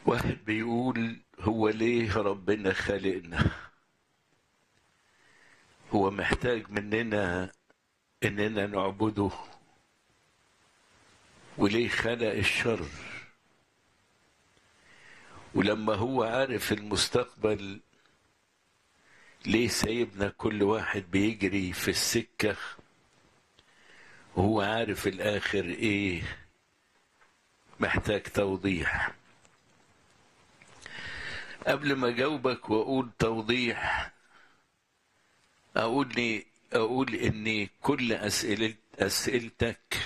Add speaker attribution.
Speaker 1: واحد بيقول هو ليه ربنا خلقنا هو محتاج مننا اننا نعبده وليه خلق الشر ولما هو عارف المستقبل ليه سايبنا كل واحد بيجري في السكة وهو عارف الآخر إيه محتاج توضيح قبل ما أجاوبك وأقول توضيح أقول لي أقول إن كل أسئلة أسئلتك